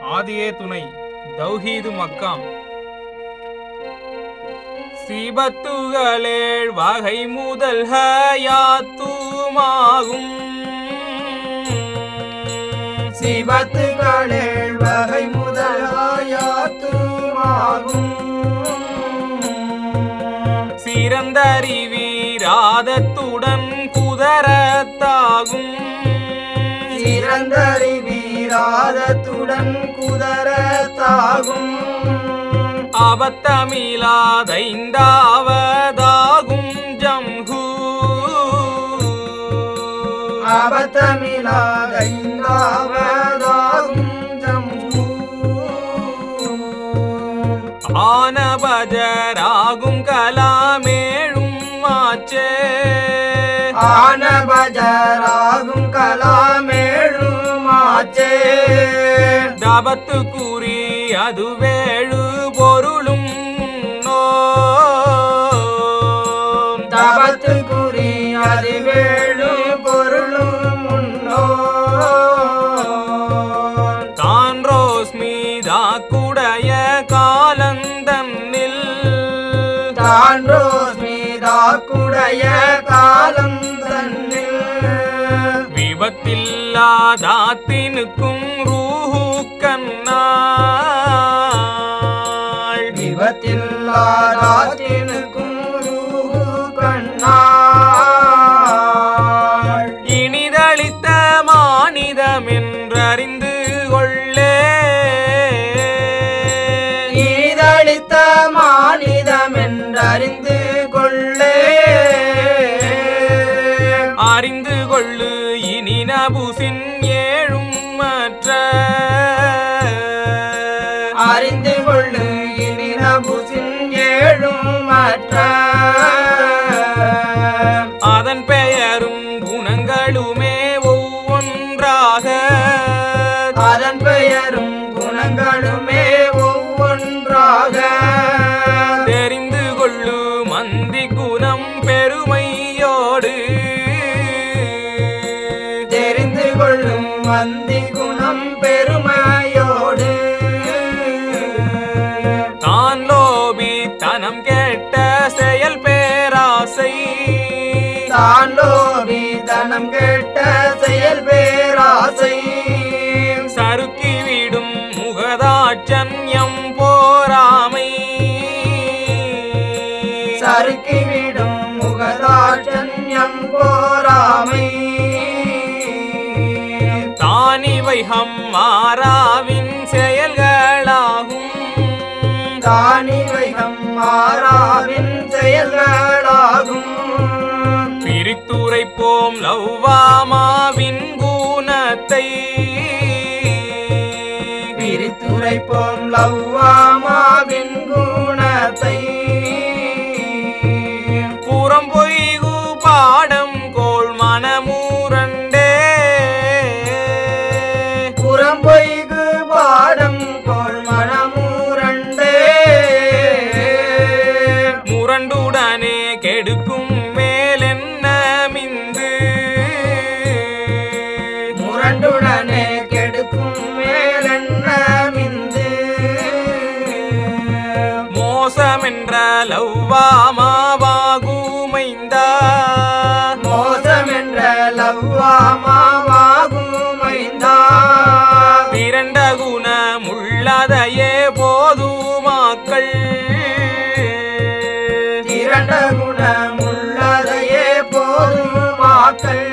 ஆதியே துணை தௌஹீது மக்காம் சீபத்துகளேழ் வகை முதல் ஹயாத்துமாகும் சிவத்துகளேழ் வகை முதலாயாத்துமாகும் சிறந்தறிவீராதத்துடன் குதரத்தாகும் சிறந்தறி வீராதத்துடன் குதரத்தாகும் அபத்தமிலாதைந்தாவதாகும் ஜம்ஹூ அபத்தமிலாதைந்தாவதாகும் ஜம்பு ஆனபஜராகும் கலாமேழும் ஆச்சே ஆனபஜராகும் கலாமேழுமாச்சே தபத்து கூறி அது வேழு பொருளும் நோ தபத்து குறி அறிவேழு பொருளும் உன்னோ தான் ரோஸ்மீதா குடைய காலந்தன்னில் தான்றோ ஸ்மீதா குடைய காலம் தன்னில் விபத்தில்லாதாத்தினுக்கும் ரூஹு கண்ணாள் விபத்தில்லாதாத்தினுக்கும் ரூஹு கண்ணாள் இனிதளித்த மானிதமென்றறிந்து கொள்ளே ஈதளித்த மானிதம் என்றறிந்து கொள்ளே அறிந்து கொள்ளு இனி நபுசின் ஏழும் மற்ற அறிந்து கொள்ளு இனி நபுசின் ஏழும் மற்ற அதன் பெயரும் குணங்களுமே ஒவ்வொன்றாக அதன் பெயரும் குணங்களுமே ஒவ்வொன்றாக தெரிந்து கொள்ளு மந்தி குணம் பெருமையோடு தெரிந்து கொள்ளும் வந்தி குணம் பெருமையோடு தான் லோபி தனம் கேட்ட செயல் பேராசை தான் லோபி தனம் கெட்ட செயல் பேராசை சறுக்கிவிடும் முகதாட்சண்யம் போராமை சறுக்கிவிடும் முகதாட்சண்யம் போராமை தானிவை ஹம்மாராவின் செயல்களாகும் தானிவைகம் மாறாவின் செயல்களாகும் பிரித்துரைப்போம் லவ்வாமாவின் குணத்தை பிரித்துரைப்போம் லவ்வாமாவின் குணத்தை புறம் பொய்கு பாடம் கோள் மனமூரண்டே புறம்பொய்கு பாடம் கோள் மனமூரண்டே முரண்டுடனே கெடுக்கும் மேலென்ன மிந்து முரண்டுடனே கெடுக்கும் மேலென்ன மிந்து மோசமென்ற லவ்வாமாவாகுமைந்தா மோசமென்ற லவ்வாமாவாகுமைந்தா திரண்ட குணமுள்ளதையே போதுமாக்கள் திரண்ட குணமுள்ளதையே போதுமாக்கள்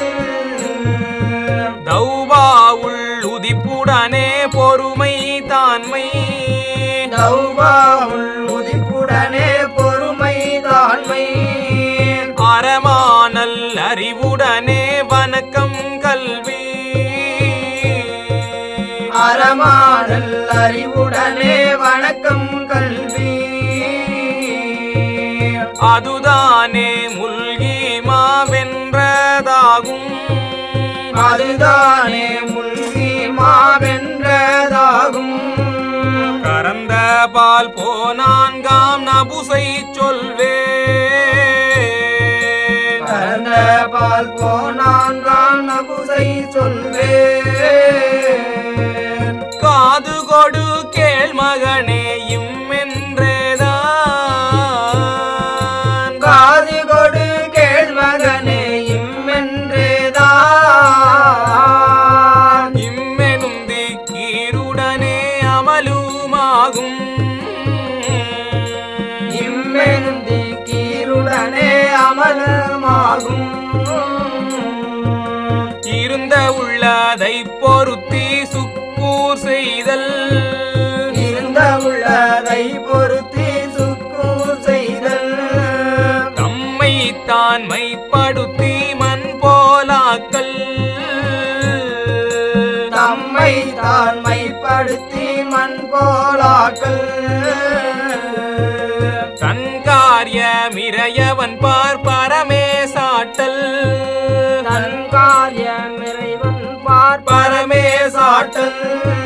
தௌபாவுள் உதிப்புடனே பொறுமை தான்மை தௌபாவுள் உதிப்புடனே பொறுமை தாண்மை அறமானல் அறிவுடனே வணக்கம் கல்வி அறமாடல் அறிவுடனே வணக்கம் கல்வி அதுதானே முல்கி மாவென்றதாகும் அதுதானே முல்கி மாவென்றதாகும் கறந்த பால் போனான்காம் நபுசை சொல்வே கறந்த பால் போனான் நபுசை சொல்வேன் காது மகனே இம்மென்றேதான் காது கொடு கேள் மகனே இம்மென்றேதான் இம்மெனும் திக்கீருடனே அமலுமாகும் இம்மெனும் திக்கீருடனே அமலமாகும் இருந்த உள்ளதை பொருத்தி சுக்கூர் செய்தல் இருந்த உள்ளதை பொருத்தி சுக்கூர் செய்தல் தம்மை தான் மைப்படுத்தி மண் போலாக்கல் தம்மை தான் மைப்படுத்தி மண் போலாக்கள் தன் காரியமிரையவன் பார் பரமே சாட்டல் தன் காரியம் இறைவன் பார்ப்பரமே சாட்டல்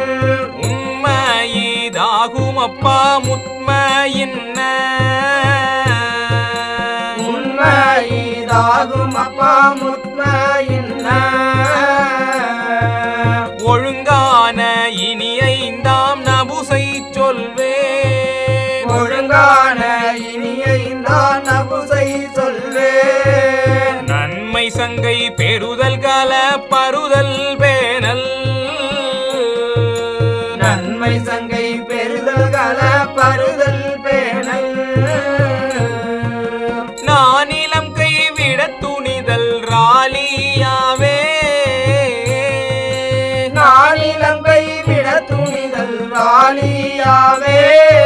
உண்மையிதாகும் அப்பா முத்மையின்ன உண்மையிதாகும் அப்பா முத்மையின்ன ஒழுங்கான இனி ஐந்தாம் நபுசை சொல்வே ஒழுங்கான இனியைந்தான் நபுசை சொல்வேன் நன்மை சங்கை பெறுதல் கல பருதல் பேனல் நன்மை சங்கை பெறுதல் கல பருதல் பேணல் நானிலம் கைவிட துணிதல் ராலியாவே நாளிலங்கை விட துணிதல் ராலியாவே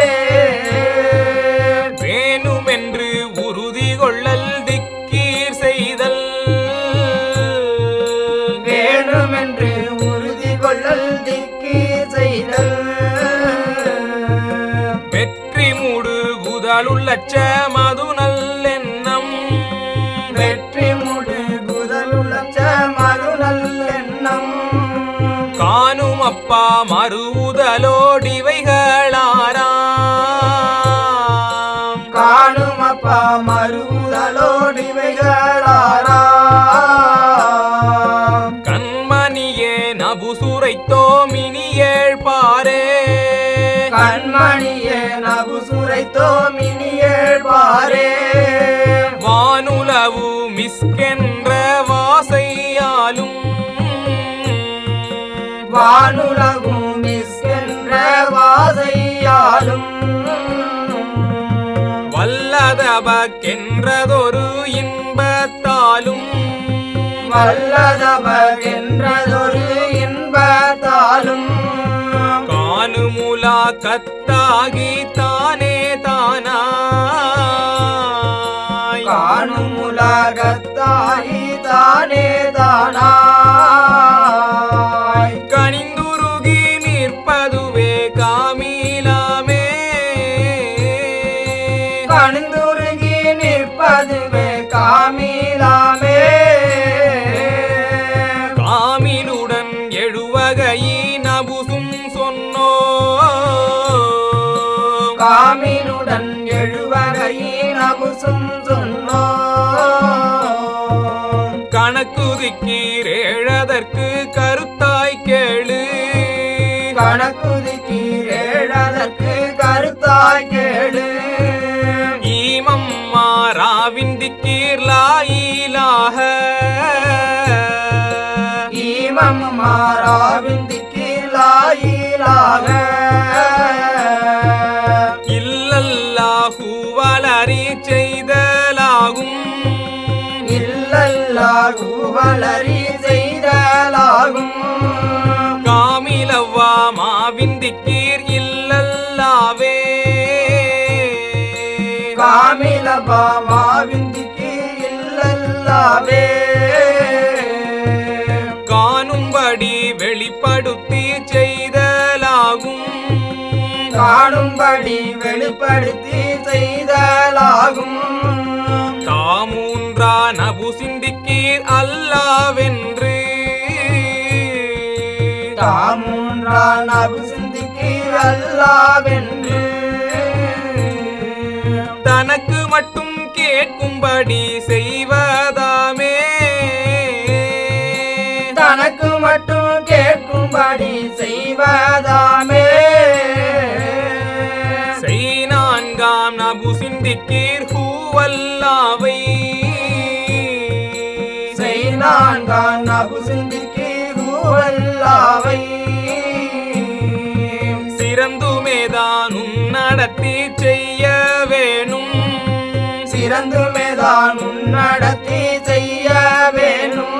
வேணுமென்று உறுதி கொள்ளல் திக்கீர் செய்தல் வேணுமென்று உறுதி கொள்ளல் திக்கி செய்தல் வெற்றி மூடு குதலுள்ளச்ச மது நல்லெண்ணம் வெற்றி முடு குதலுள்ளச்ச மறு நல்லெண்ணம் காணும் அப்பா மறுவுதலோடிவைகளாராம் காணும் அப்பா மறுதலோடிவைகளாரா கண்மணியே நபுசுரைத்தோ மினியேழ் பாரே கண்மணியே நபுசுரைத்தோ மினியேழ்வாரே வானுலவு மிஸ்கென்ற வாசையாலும் வானுலகும் மிஸ்கென்ற வாசையாலும் வல்லதபக்கென்றதொரு இன்பத்தாலும் வல்லதவகென்றதொரு இன்பத்தாலும் காணுமுலா கத்தாகி தானே தானாய் காணும் உலகத்தாயி தானே தானாய் கனிந்துருகி நிற்பதுவே காமிலாமே கணிந்துருகி நிற்பதுவே காமிலாமே காமிலுடன் எழுவகையி நபுசும் சொன்னோ காமினுடன் எழுவகையின் அபுசும் சொன்னோம் கணக்குதிக்கீரேழதற்கு கருத்தாய் கேளு கணக்குதிக்கீரேழதற்கு கருத்தாய் கேளு ஈமம் மாறாவின் திக்கீர் லாயிலாக ஈமம் மாறாவின் திக்கிலாயிலாக இல்லல்லாஹு வளரி செய்தலாகும் இல்லல்லாகு வளரி செய்தலாகும் காமிலவ்வா மாவின் திக்கீர் இல்லல்லாவே காமிலபா மாவின் திக்கி இல்லல்லாவே காணும்படி வெளிப்படுத்தி செய்தலாகும் காணும்படி வெளிப்படுத்தி செய்தலாகும் தாமூன்றா நபு சிந்திக்கீர் அல்லாவென்று தாமூன்றான் அபு சிந்திக்கு அல்லாவென்று தனக்கு மட்டும் கேட்கும்படி செய்வதாமே தனக்கு மட்டும் கேட்கும்படி செய்வதாமே சிந்திக்கீர் ஹூவல்லாவை செய்நான்கான் நபு சிந்திக்கு ரூவல்லாவை சிறந்துமேதான் உன்னடத்தி செய்ய வேணும் சிறந்துமேதான் உன்னடத்தி செய்ய வேணும்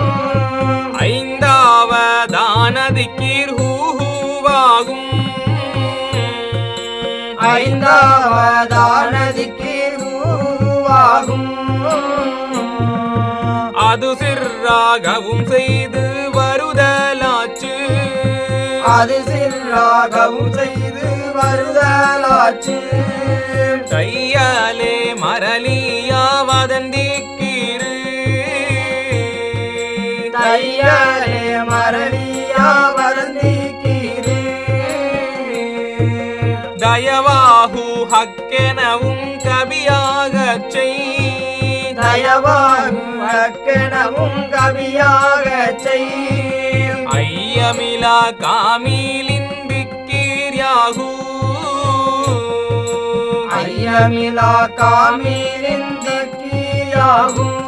ஐந்தாவதானதிக்கீர் ஹூஹூவாகும் ஐந்தாவதானதிக்கு ரூவாகும் அது சிறாகவும் செய்து வருதலாச்சு அது சிறாகவும் செய்து வருதலாச்சு கையாலே மரளியா வதந்திக்கீரு தையாலே மரளியா வருந்திக்கீரு தயவாஹு ஹக்கெனவும் கவியாகச் செய் தயவாகும் அக்கணமும் கவியாக செய் ஐயமிலா காமிலின் விக்கீர்யாகு ஐயமிலா காமிரிந்தியாகும்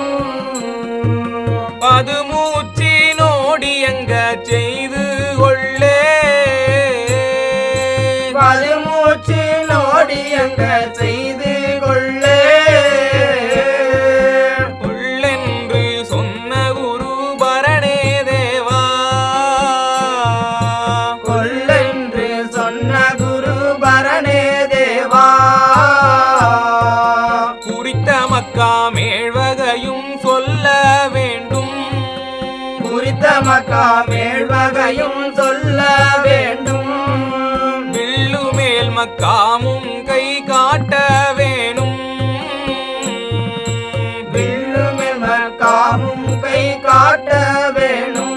பதுமூச்சினோடியங்க செய்து கொள்ளே பதுமூச்சு நோடியங்க செய்து கொள்ளே உள்ளென்று சொன்ன குரு பரணே தேவா கொள்ளென்று சொன்ன குரு பரணே தேவா குறித்த மக்கா மேழ்வகையும் சொல்ல வேண்டும் குறித்த மக்கா மேல்வகையும் சொல்ல வேண்டும் வில்லு மேல் மக்காமும் கை காட்ட வேணும் வில்லுமில் மக்காமும் கை காட்ட வேணும்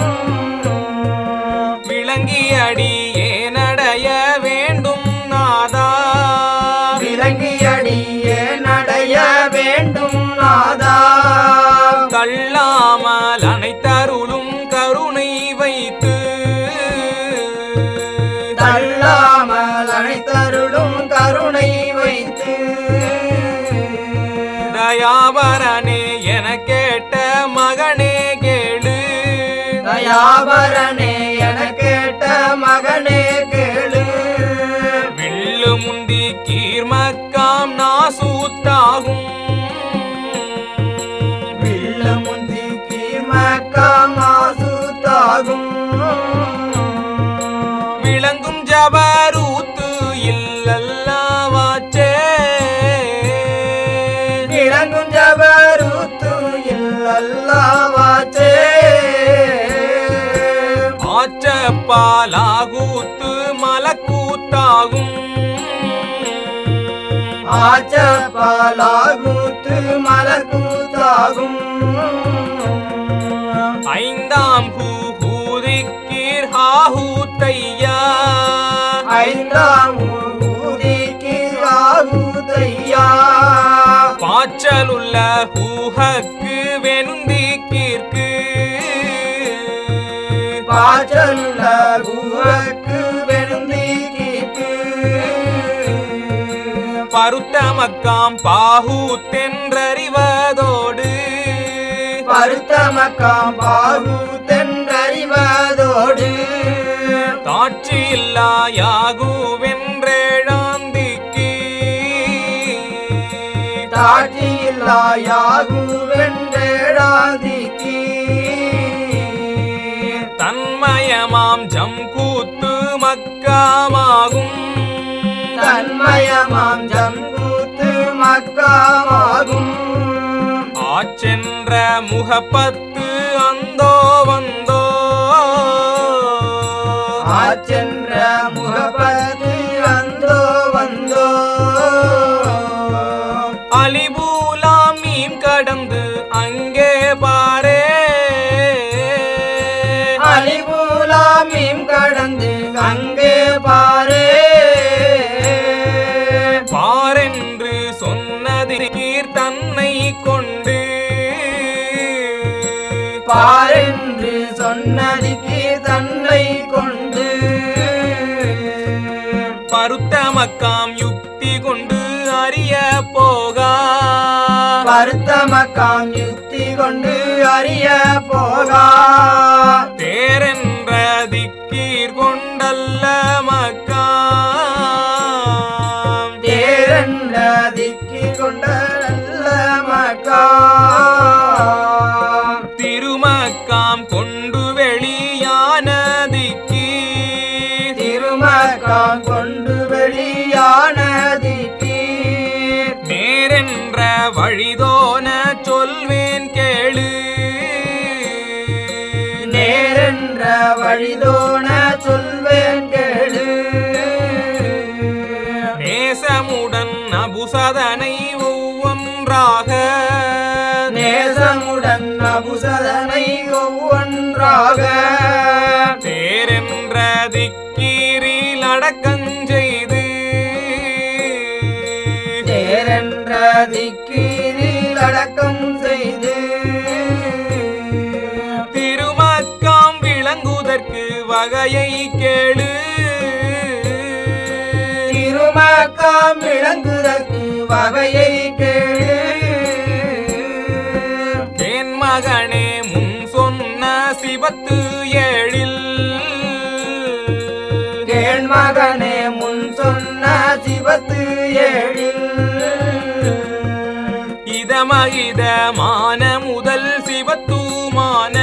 விளங்கி அடியே நடைய வேண்டும் நாதா விலங்கியடியே நடைய வேண்டும் நாதா தள்ளாமல் அனைத்தருளும் கருணை வைத்து தள்ளாமல் அனைத்தருளும் கருணை வைத்து தயாபரனே என கேட்ட மகனே கேளு தயாபரனே என கேட்ட மகனே கேளு வில்லு முந்தி கீர்மக்காம் நாசூத்தாகும் வில்லு முந்தி கீழ்மக்காம் ஆசுத்தாகும் விளங்கும் ஜபரூத்து இல்லல்லாவாச்சே இளங்கும் ஜபருத்து இல்லல்லாவாச்சே ஆச்சப்பாலாகூத்து மலக்கூத்தாகும் ஆச்சப்பாலாகூத்து மலக்கூத்தாகும் ஐந்தாம் ஹூ ஹூதிக்கீர் ஹாஹூத்தையா ஐந்தாம் ஊதிக்கு ஆகுதையா பாச்சலுள்ள ஹூஹக்கு வெனுந்திக்கீர்க்கு பாச்சல்ல குவக்கு வெறுந்திக்கு பருத்த மக்காம் பாஹூத்தென்றறிவதோடு பருத்தமக்காம் பாகு தென்றறிவதோடு தாட்சி இல்லா யாகுவென்றேழாந்திக்கு தாட்சியில்லா யாகுவென்றேடாதிக்கு தன்மயமாம் ஜம் கூத்து மக்காமாகும் தன்மயமாம் ஜம்பூத்து மக்காமாகும் ஆச்சென்ற முகப்பத்து அந்தோ வந்தோ ஆச்சென்ற முகப்பது வந்தோ வந்தோ அலிபூலாம் மீன் கடந்து அங்கே பாரே அலிபூலாமீம் கடந்து அங்கே பாரே பாரென்று சொன்னதிர் தன்னை கொண்டு பாரென்று சொன்னதிக்கு தன்னை கொண்டு பருத்த மக்காம் யுக்தி கொண்டு அறிய போகா வருத்தமக்காம் யுக்தி கொண்டு அறிய போகா தேரென்ற திக்கீர் கொண்டல்ல மக்காம் தேரண்ட திக்கி கொண்ட நல்ல மக்கா திருமக்காம் கொண்டு வெளியான திக்கீர் திருமக்காம் கொண்டு வெளியான திக்கீர் நேரென்ற வழிதோன சொல்வேன் கேளு நேரென்ற வழிதோன சொல்வேன் கேளு நேசமுடன் அபுசதனை ஒவ்வொன்றாக நேசமுடன் அபுசதனை ஒவ்வொன்றாக தேரென்ற திக்கீரில் அடக்கஞ்செய்து தேரென்ற திக்கீரில் அடக்கம் செய்து திருமக்காம் விளங்குதற்கு வகையை கேளு திருமக்காம் விளங்குதற்கு வகையை கேளு என் மகனே முன் சொன்ன சிவத்து ஏழில் கேள் மகனே முன் சொன்ன சிவத்து ஏழில் இதமகிதமான முதல் சிவத்துமான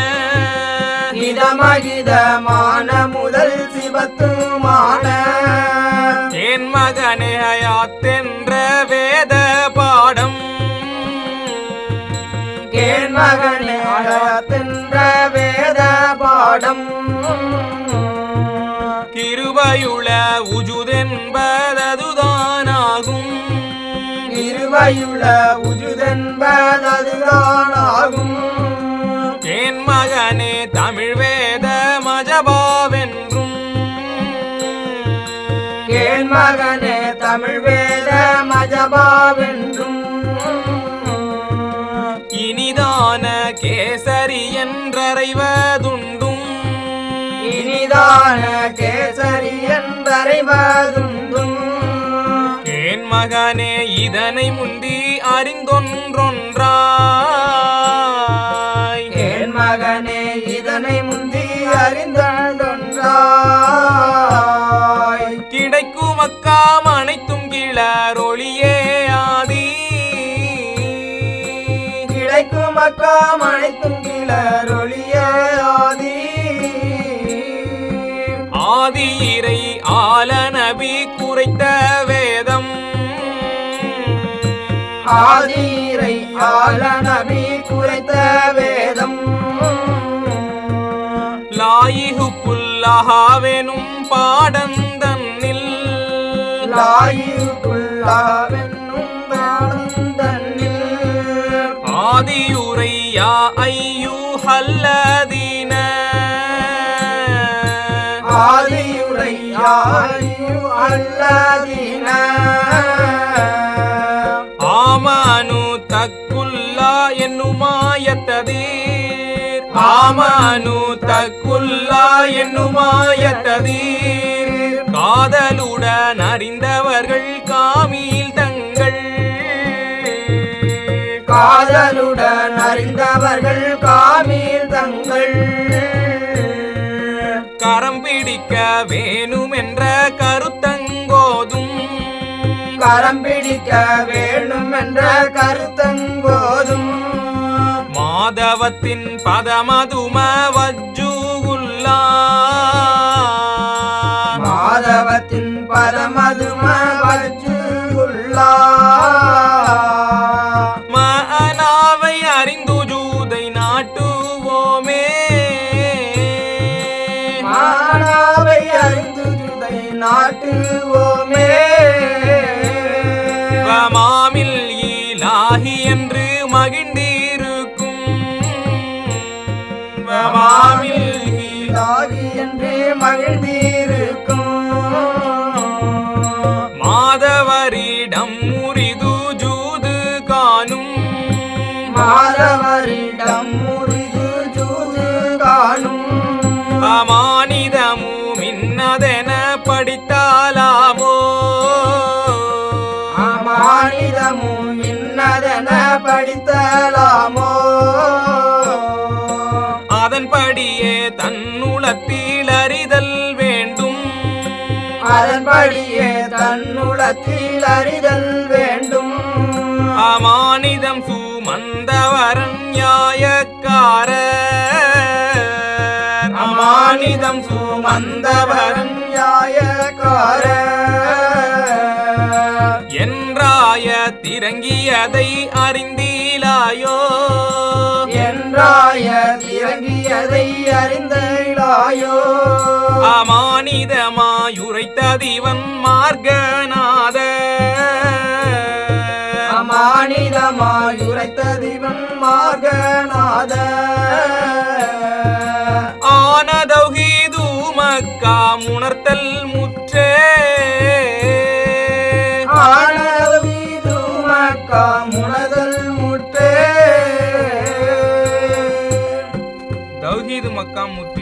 இதமகிதமான முதல் சிவத்துமான என் மகனே அயாத்தென்ற வேத பாடம் கேள் மகனே அழகென்ற வேத பாடம் கிருபையுள உஜுதென்பததுதானாகும் இருவையுள்ள உஜுதென்பதுதானாகும் என் மகனே தமிழ் வேத மஜபாவென்றும் கேள் மகனே தமிழ் வேத மஜபாவென்றும் இனிதான கேசரி என்றறைவதுண்டும் இனிதான கேசரி என்றறைவதுண்டும் என் மகனே இதனை முந்தி அறிந்தொன்றொன்றாய் என் மகனே இதனை முந்தி அறிந்தொன்றாய் கிடைக்கும் அக்காம் அனைத்தும் கிளரொளியே ஆதி கிடைக்கும் அக்காம் அனைத்தும் கிளரொளியாதி ஆதி இறை ஆல நபி குறைத்த வேதம் ஆதீரை ஆல நபி குறைத்த வேதம் லாயிகு புல்லாஹாவெனும் பாடந்தன்னில் லாயுக்குள்ளாவென்னும் பாடம் தன்னில் ஆதியுரையா ஐயு ஹல்லதீன ஆதியுரையாயு அல்லதின ஆமானு தக்குல்லா என்னுமாயத்ததீர் ஆமானு தக்குல்லா என்னுமாயத்ததீர் காதலுடன் அறிந்தவர்கள் காமில் தங்கள் காதலுடன் அறிந்தவர்கள் காமீர் தங்கள் கரம் பிடிக்க வேணுமென்ற கருத்தங்கோதும் கரம் பிடிக்க வேண்டும் என்ற கருத்தங்கோதும் மாதவத்தின் பதமதும வஜ்ஜூகுல்லா மாதவத்தின் பரமதும வஜ்ஜுல்லா மனாவை அறிந்து ஜூதை நாட்டுவோமே மானாவை அறிந்து ஜுதை நாட்டுவோமே வமாமில் ஈலாஹி என்று மகிழ்ந்திருக்கும் வமாமில் ஈலா- தாகி என்று மகிழ்ந்திருக்கும் மாதவரிடம் முறிது ஜூது காணும் மாதவரிடம் முறிது ஜூது காணும் அமானிதமும் இன்னதென படித்தாலாமோ அடியே தன்னுளத்தில் அறிதல் வேண்டும் அமானிதம் சுமந்தவரன் நியாயக்காரர் அமானிதம் சுமந்தவரன் நியாயக்கார என்றாய திரங்கியதை அறிந்தீலாயோ என்றாய திறங்கியதை அறிந்தாயோ அமானிதமாயுரைத்ததிவன் மார்கநாத அமானிதமாயுரைத்ததிவன் மார்கநாத ஆனதௌஹீதுமக்காம் உணர்த்தல் முற்றே ஆனவீதுமக்கா முனதல் முற்றே தௌஹீது மக்காம் முற்றே